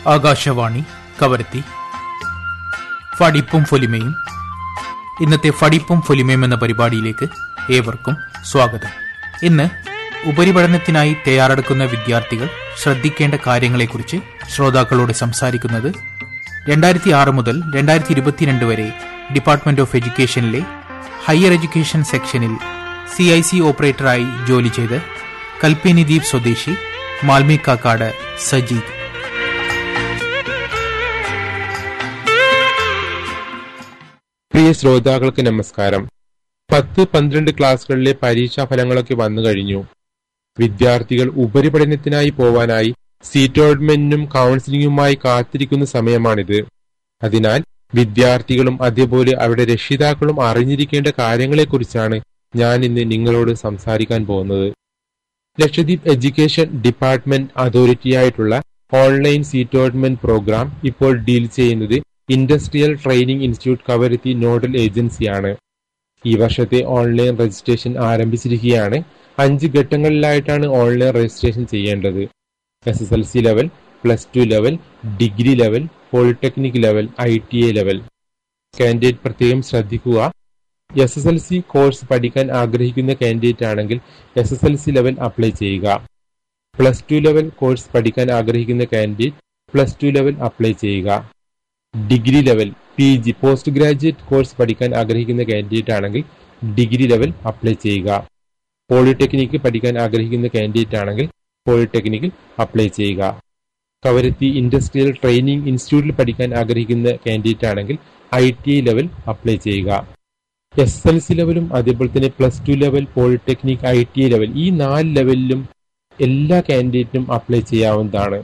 ആകാശവാണി കവരത്തി ഫടിപ്പും ഫൊലിമയും ഇന്നത്തെ ഫടിപ്പും ഫൊലിമയും എന്ന പരിപാടിയിലേക്ക് ഏവർക്കും സ്വാഗതം ഇന്ന് ഉപരിപഠനത്തിനായി തയ്യാറെടുക്കുന്ന വിദ്യാർത്ഥികൾ ശ്രദ്ധിക്കേണ്ട കാര്യങ്ങളെക്കുറിച്ച് ശ്രോതാക്കളോട് സംസാരിക്കുന്നത് രണ്ടായിരത്തി ആറ് മുതൽ രണ്ടായിരത്തി ഇരുപത്തിരണ്ട് വരെ ഡിപ്പാർട്ട്മെന്റ് ഓഫ് എഡ്യൂക്കേഷനിലെ ഹയർ എഡ്യൂക്കേഷൻ സെക്ഷനിൽ സി ഐ സി ഓപ്പറേറ്ററായി ജോലി ചെയ്ത് കൽപ്പേനി ദ്വീപ് സ്വദേശി മാൽമി കാക്കാട് സജീദ് പ്രിയ ശ്രോതാക്കൾക്ക് നമസ്കാരം പത്ത് പന്ത്രണ്ട് ക്ലാസ്സുകളിലെ പരീക്ഷാ ഫലങ്ങളൊക്കെ വന്നു കഴിഞ്ഞു വിദ്യാർത്ഥികൾ ഉപരിപഠനത്തിനായി പോവാനായി സീറ്റ് അലോട്ട്മെന്റിനും കൗൺസിലിംഗുമായി കാത്തിരിക്കുന്ന സമയമാണിത് അതിനാൽ വിദ്യാർത്ഥികളും അതേപോലെ അവരുടെ രക്ഷിതാക്കളും അറിഞ്ഞിരിക്കേണ്ട കാര്യങ്ങളെക്കുറിച്ചാണ് ഞാൻ ഇന്ന് നിങ്ങളോട് സംസാരിക്കാൻ പോകുന്നത് ലക്ഷദ്വീപ് എഡ്യൂക്കേഷൻ ഡിപ്പാർട്ട്മെന്റ് അതോറിറ്റിയായിട്ടുള്ള ഓൺലൈൻ സീറ്റ് അലോട്ട്മെന്റ് പ്രോഗ്രാം ഇപ്പോൾ ഡീൽ ചെയ്യുന്നത് industrial training institute Kavaratti nodal ഏജൻസിയാണ് ഈ വർഷത്തെ ഓൺലൈൻ രജിസ്ട്രേഷൻ ആരംഭിച്ചിരിക്കുകയാണ് അഞ്ച് ഘട്ടങ്ങളിലായിട്ടാണ് ഓൺലൈൻ രജിസ്ട്രേഷൻ ചെയ്യേണ്ടത് S S L C level plus two level degree level polytechnic level I T A level candidate പ്രത്യേകം ശ്രദ്ധിക്കുക S S L C course പഠിക്കാൻ ആഗ്രഹിക്കുന്ന കാൻഡിഡേറ്റ് ആണെങ്കിൽ S S L C level apply ചെയ്യുക plus two level course പഠിക്കാൻ ആഗ്രഹിക്കുന്ന candidate plus two level apply ചെയ്യുക degree level P G post graduate course പഠിക്കാൻ ആഗ്രഹിക്കുന്ന കാൻഡിഡേറ്റ് ആണെങ്കിൽ ഡിഗ്രി ലെവൽ അപ്ലൈ ചെയ്യുക പോളിടെക്നിക്ക് പഠിക്കാൻ ആഗ്രഹിക്കുന്ന കാൻഡിഡേറ്റ് ആണെങ്കിൽ പോളിടെക്നിക്കിൽ അപ്ലൈ ചെയ്യുക കവരത്തി ഇൻഡസ്ട്രിയൽ ട്രെയിനിംഗ് ഇൻസ്റ്റിറ്റ്യൂട്ടിൽ പഠിക്കാൻ ആഗ്രഹിക്കുന്ന കാൻഡിഡേറ്റ് ആണെങ്കിൽ I T I level apply ചെയ്യുക എസ് എൽ സി ലെവലും അതേപോലെ തന്നെ plus two level polytechnic I T I level ഈ നാല് ലെവലിലും എല്ലാ കാൻഡിഡേറ്റിനും അപ്ലൈ ചെയ്യാവുന്നതാണ്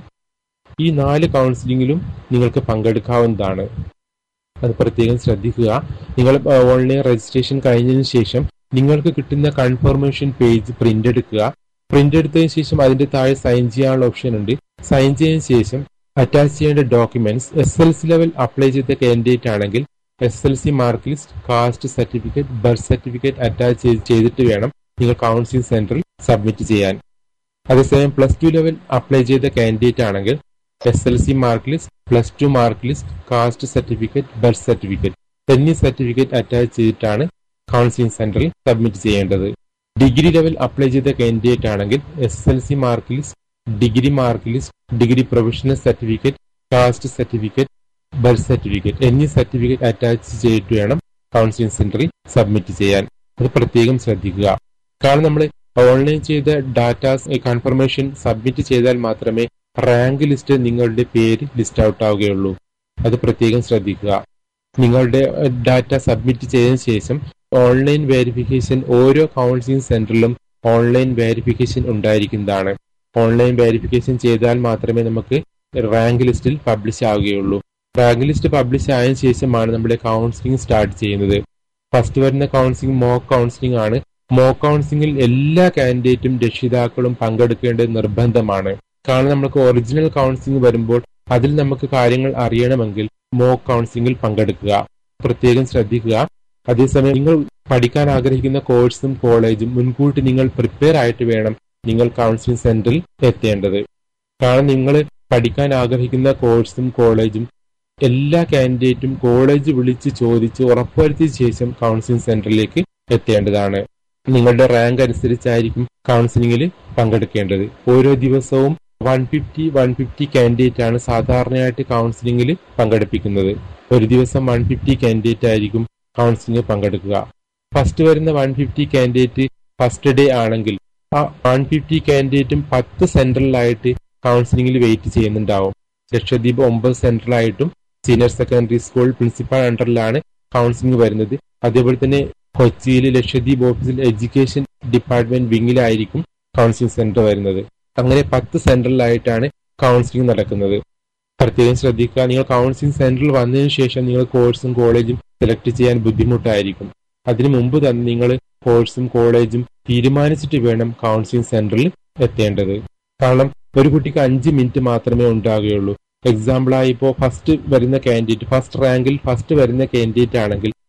ഈ നാല് കൗൺസിലിംഗിലും നിങ്ങൾക്ക് പങ്കെടുക്കാവുന്നതാണ് അത് പ്രത്യേകം ശ്രദ്ധിക്കുക നിങ്ങൾ ഓൺലൈൻ രജിസ്ട്രേഷൻ കഴിഞ്ഞതിന് ശേഷം നിങ്ങൾക്ക് കിട്ടുന്ന കൺഫർമേഷൻ പേജ് പ്രിന്റ് എടുക്കുക പ്രിന്റ് എടുത്തതിന് ശേഷം അതിന്റെ താഴെ സൈൻ ചെയ്യാനുള്ള ഓപ്ഷൻ ഉണ്ട് സൈൻ ചെയ്തതിനു ശേഷം അറ്റാച്ച് ചെയ്യേണ്ട documents S L C level apply ചെയ്ത കാൻഡിഡേറ്റ് ആണെങ്കിൽ S L C mark list caste certificate birth certificate attach ചെയ്തിട്ട് വേണം നിങ്ങൾ കൗൺസിലിംഗ് സെന്ററിൽ സബ്മിറ്റ് ചെയ്യാൻ അതേസമയം പ്ലസ് ടു ലെവൽ അപ്ലൈ ചെയ്ത കാൻഡിഡേറ്റ് ആണെങ്കിൽ S L C mark list plus two mark list caste certificate birth certificate എന്നീ സർട്ടിഫിക്കറ്റ് അറ്റാച്ച് ചെയ്തിട്ടാണ് കൗൺസിലിംഗ് സെന്ററിൽ സബ്മിറ്റ് ചെയ്യേണ്ടത് ഡിഗ്രി ലെവൽ അപ്ലൈ ചെയ്ത കാൻഡിഡേറ്റ് ആണെങ്കിൽ S L C mark list degree mark list degree professional certificate caste certificate birth certificate എന്നീ certificate attach ചെയ്തിട്ട് വേണം counselling സെന്ററിൽ സബ്മിറ്റ് ചെയ്യാൻ അത് പ്രത്യേകം ശ്രദ്ധിക്കുക കാരണം നമ്മൾ ഓൺലൈൻ ചെയ്ത ഡാറ്റാസ് കൺഫർമേഷൻ സബ്മിറ്റ് ചെയ്താൽ മാത്രമേ റാങ്ക് ലിസ്റ്റ് നിങ്ങളുടെ പേര് ലിസ്റ്റ് ഔട്ട് ആവുകയുള്ളൂ അത് പ്രത്യേകം ശ്രദ്ധിക്കുക നിങ്ങളുടെ ഡാറ്റ സബ്മിറ്റ് ചെയ്തതിനു ശേഷം ഓൺലൈൻ വെരിഫിക്കേഷൻ ഓരോ കൗൺസിലിംഗ് സെന്ററിലും ഓൺലൈൻ വെരിഫിക്കേഷൻ ഉണ്ടായിരിക്കുന്നതാണ് ഓൺലൈൻ വെരിഫിക്കേഷൻ ചെയ്താൽ മാത്രമേ നമുക്ക് റാങ്ക് ലിസ്റ്റിൽ പബ്ലിഷ് ആവുകയുള്ളൂ റാങ്ക് ലിസ്റ്റ് പബ്ലിഷ് ആയതിനു ശേഷമാണ് നമ്മുടെ കൗൺസിലിംഗ് സ്റ്റാർട്ട് ചെയ്യുന്നത് ഫസ്റ്റ് വരുന്ന കൗൺസിലിംഗ് മോക്ക് കൗൺസിലിംഗ് ആണ് മോക്ക് കൗൺസിലിംഗിൽ എല്ലാ കാൻഡിഡേറ്റും രക്ഷിതാക്കളും പങ്കെടുക്കേണ്ടത് നിർബന്ധമാണ് കാരണം നമുക്ക് ഒറിജിനൽ കൗൺസിലിംഗ് വരുമ്പോൾ അതിൽ നമുക്ക് കാര്യങ്ങൾ അറിയണമെങ്കിൽ മോക്ക് കൗൺസിലിംഗിൽ പങ്കെടുക്കുക പ്രത്യേകം ശ്രദ്ധിക്കുക അതേസമയം നിങ്ങൾ പഠിക്കാൻ ആഗ്രഹിക്കുന്ന കോഴ്സും കോളേജും മുൻകൂട്ടി നിങ്ങൾ പ്രിപ്പയർ ആയിട്ട് വേണം നിങ്ങൾ കൗൺസിലിംഗ് സെന്ററിൽ എത്തേണ്ടത് കാരണം നിങ്ങൾ പഠിക്കാൻ ആഗ്രഹിക്കുന്ന കോഴ്സും കോളേജും എല്ലാ കാൻഡിഡേറ്റും കോളേജ് വിളിച്ച് ചോദിച്ച് ഉറപ്പുവരുത്തിയ ശേഷം കൗൺസിലിംഗ് സെന്ററിലേക്ക് എത്തേണ്ടതാണ് നിങ്ങളുടെ റാങ്ക് അനുസരിച്ചായിരിക്കും കൗൺസിലിംഗിൽ പങ്കെടുക്കേണ്ടത് ഓരോ ദിവസവും one fifty one fifty candidate ആണ് സാധാരണയായിട്ട് കൗൺസിലിംഗിൽ പങ്കെടുപ്പിക്കുന്നത് ഒരു ദിവസം വൺ ഫിഫ്റ്റി കാൻഡിഡേറ്റ് ആയിരിക്കും കൗൺസിലിംഗ് പങ്കെടുക്കുക ഫസ്റ്റ് വരുന്ന one fifty candidate first day ആണെങ്കിൽ ആ വൺ ഫിഫ്റ്റി കാൻഡിഡേറ്റും പത്ത് സെന്ററിലായിട്ട് കൗൺസിലിംഗിൽ വെയിറ്റ് ചെയ്യുന്നുണ്ടാവും ലക്ഷദ്വീപ് ഒമ്പത് സെന്ററിലായിട്ടും സീനിയർ സെക്കൻഡറി സ്കൂൾ പ്രിൻസിപ്പൽ അണ്ടറിലാണ് കൗൺസിലിംഗ് വരുന്നത് അതേപോലെ തന്നെ കൊച്ചിയിൽ ലക്ഷദ്വീപ് ഓഫീസിൽ എഡ്യൂക്കേഷൻ ഡിപ്പാർട്ട്മെന്റ് വിങ്ങിലായിരിക്കും കൗൺസിലിംഗ് സെന്റർ വരുന്നത് അങ്ങനെ പത്ത് സെന്ററിലായിട്ടാണ് കൗൺസിലിംഗ് നടക്കുന്നത് പ്രത്യേകം ശ്രദ്ധിക്കുക നിങ്ങൾ കൗൺസിലിംഗ് സെന്ററിൽ വന്നതിന് ശേഷം നിങ്ങൾ കോഴ്സും കോളേജും സെലക്ട് ചെയ്യാൻ ബുദ്ധിമുട്ടായിരിക്കും അതിനു മുമ്പ് തന്നെ നിങ്ങൾ കോഴ്സും കോളേജും തീരുമാനിച്ചിട്ട് വേണം കൗൺസിലിംഗ് സെന്ററിൽ എത്തേണ്ടത് കാരണം ഒരു കുട്ടിക്ക് അഞ്ച് മിനിറ്റ് മാത്രമേ ഉണ്ടാകുകയുള്ളൂ എക്സാമ്പിളായി ഇപ്പോൾ ഫസ്റ്റ് വരുന്ന കാൻഡിഡേറ്റ് ഫസ്റ്റ് റാങ്കിൽ ഫസ്റ്റ് വരുന്ന കാൻഡിഡേറ്റ് ആണെങ്കിൽ